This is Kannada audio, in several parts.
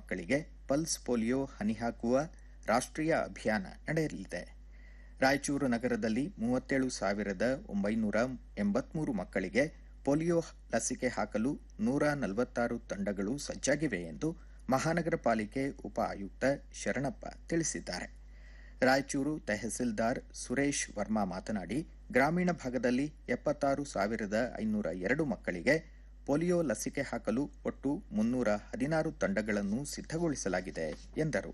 ಮಕ್ಕಳಿಗೆ ಪಲ್ಸ್ ಪೋಲಿಯೋ ಹನಿ ಹಾಕುವ ರಾಷ್ಟ್ರೀಯ ಅಭಿಯಾನ ನಡೆಯಲಿದೆ ರಾಯಚೂರು ನಗರದಲ್ಲಿ ಮೂವತ್ತೇಳು ಸಾವಿರದ ಒಂಬೈನೂರ ಎಂಬತ್ಮೂರು ಮಕ್ಕಳಿಗೆ ಪೋಲಿಯೋ ಲಸಿಕೆ ಹಾಕಲು ನೂರ ನಲವತ್ತಾರು ತಂಡಗಳು ಸಜ್ಜಾಗಿವೆ ಎಂದು ಮಹಾನಗರ ಪಾಲಿಕೆ ಉಪ ಆಯುಕ್ತ ಶರಣಪ್ಪ ತಿಳಿಸಿದ್ದಾರೆ ರಾಯಚೂರು ತಹಸೀಲ್ದಾರ್ ಸುರೇಶ್ ವರ್ಮಾ ಮಾತನಾಡಿ ಗ್ರಾಮೀಣ ಭಾಗದಲ್ಲಿ ಎಪ್ಪತ್ತಾರು ಸಾವಿರದ ಐನೂರ ಎರಡು ಮಕ್ಕಳಿಗೆ ಪೋಲಿಯೋ ಲಸಿಕೆ ಹಾಕಲು ಒಟ್ಟು ಮುನ್ನೂರ ಹದಿನಾರು ತಂಡಗಳನ್ನು ಸಿದ್ಧಗೊಳಿಸಲಾಗಿದೆ ಎಂದರು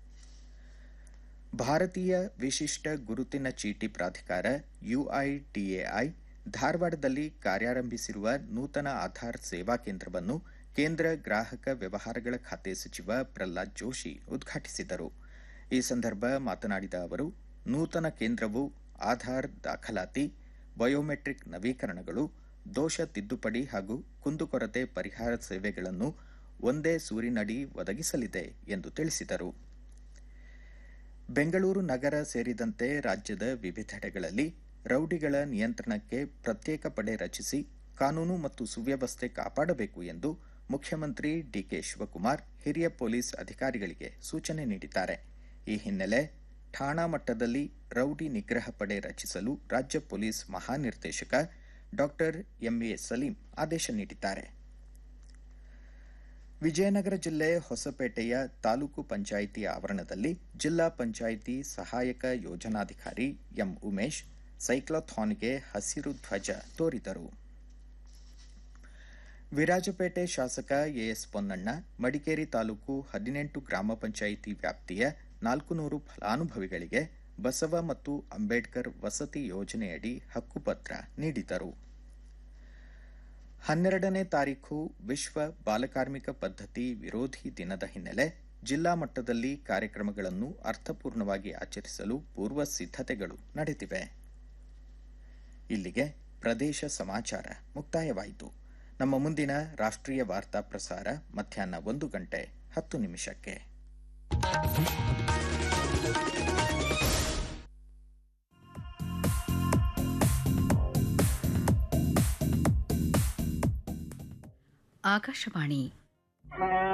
ಭಾರತೀಯ ವಿಶಿಷ್ಟ ಗುರುತಿನ ಚೀಟಿ ಪ್ರಾಧಿಕಾರ ಯುಐಡಿಎಐ ಧಾರವಾಡದಲ್ಲಿ ಕಾರ್ಯಾರಂಭಿಸಿರುವ ನೂತನ ಆಧಾರ್ ಸೇವಾ ಕೇಂದ್ರವನ್ನು ಕೇಂದ್ರ ಗ್ರಾಹಕ ವ್ಯವಹಾರಗಳ ಖಾತೆ ಸಚಿವ ಪ್ರಹ್ಲಾದ್ ಜೋಶಿ ಉದ್ಘಾಟಿಸಿದರು ಈ ಸಂದರ್ಭ ಮಾತನಾಡಿದ ಅವರು ನೂತನ ಕೇಂದ್ರವು ಆಧಾರ್ ದಾಖಲಾತಿ ಬಯೋಮೆಟ್ರಿಕ್ ನವೀಕರಣಗಳು ದೋಷ ತಿದ್ದುಪಡಿ ಹಾಗೂ ಕುಂದುಕೊರತೆ ಪರಿಹಾರ ಸೇವೆಗಳನ್ನು ಒಂದೇ ಸೂರಿನಡಿ ಒದಗಿಸಲಿದೆ ಎಂದು ತಿಳಿಸಿದರು ಬೆಂಗಳೂರು ನಗರ ಸೇರಿದಂತೆ ರಾಜ್ಯದ ವಿವಿಧೆಡೆಗಳಲ್ಲಿ ರೌಡಿಗಳ ನಿಯಂತ್ರಣಕ್ಕೆ ಪ್ರತ್ಯೇಕ ಪಡೆ ರಚಿಸಿ ಕಾನೂನು ಮತ್ತು ಸುವ್ಯವಸ್ಥೆ ಕಾಪಾಡಬೇಕು ಎಂದು ಮುಖ್ಯಮಂತ್ರಿ ಡಿಕೆ ಶಿವಕುಮಾರ್ ಹಿರಿಯ ಪೊಲೀಸ್ ಅಧಿಕಾರಿಗಳಿಗೆ ಸೂಚನೆ ನೀಡಿದ್ದಾರೆ ಈ ಹಿನ್ನೆಲೆ ಠಾಣಾ ಮಟ್ಟದಲ್ಲಿ ರೌಡಿ ನಿಗ್ರಹ ಪಡೆ ರಚಿಸಲು ರಾಜ್ಯ ಪೊಲೀಸ್ ಮಹಾನಿರ್ದೇಶಕ ಡಾ ಎಂಎ ಸಲೀಂ ಆದೇಶ ನೀಡಿದ್ದಾರೆ ವಿಜಯನಗರ ಜಿಲ್ಲೆ ಹೊಸಪೇಟೆಯ ತಾಲೂಕು ಪಂಚಾಯಿತಿ ಆವರಣದಲ್ಲಿ ಜಿಲ್ಲಾ ಪಂಚಾಯಿತಿ ಸಹಾಯಕ ಯೋಜನಾಧಿಕಾರಿ ಎಂ ಉಮೇಶ್ ಸೈಕ್ಲಥಾನ್ಗೆ ಹಸಿರು ಧ್ವಜ ತೋರಿದರು ವಿರಾಜಪೇಟೆ ಶಾಸಕ ಎಎಸ್ ಪೊನ್ನಣ್ಣ ಮಡಿಕೇರಿ ತಾಲೂಕು ಹದಿನೆಂಟು ಗ್ರಾಮ ಪಂಚಾಯಿತಿ ವ್ಯಾಪ್ತಿಯ ನಾಲ್ಕು ನೂರು ಫಲಾನುಭವಿಗಳಿಗೆ ಬಸವ ಮತ್ತು ಅಂಬೇಡ್ಕರ್ ವಸತಿ ಯೋಜನೆಯಡಿ ಹಕ್ಕುಪತ್ರ ನೀಡಿದರು ಹನ್ನೆರಡನೇ ತಾರೀಖು ವಿಶ್ವ ಬಾಲಕಾರ್ಮಿಕ ಪದ್ಧತಿ ವಿರೋಧಿ ದಿನದ ಹಿನ್ನೆಲೆ ಜಿಲ್ಲಾ ಮಟ್ಟದಲ್ಲಿ ಕಾರ್ಯಕ್ರಮಗಳನ್ನು ಅರ್ಥಪೂರ್ಣವಾಗಿ ಆಚರಿಸಲು ಪೂರ್ವ ಸಿದ್ಧತೆಗಳು ನಡೆದಿವೆ ಇಲ್ಲಿಗೆ ಪ್ರದೇಶ ಸಮಾಚಾರ ಮುಕ್ತಾಯವಾಯಿತು ನಮ್ಮ ಮುಂದಿನ ರಾಷ್ಟ್ರೀಯ ವಾರ್ತಾ ಪ್ರಸಾರ ಮಧ್ಯಾಹ್ನ ಒಂದು ಗಂಟೆ ಹತ್ತು ನಿಮಿಷಕ್ಕೆ ಆಕಾಶವಾಣಿ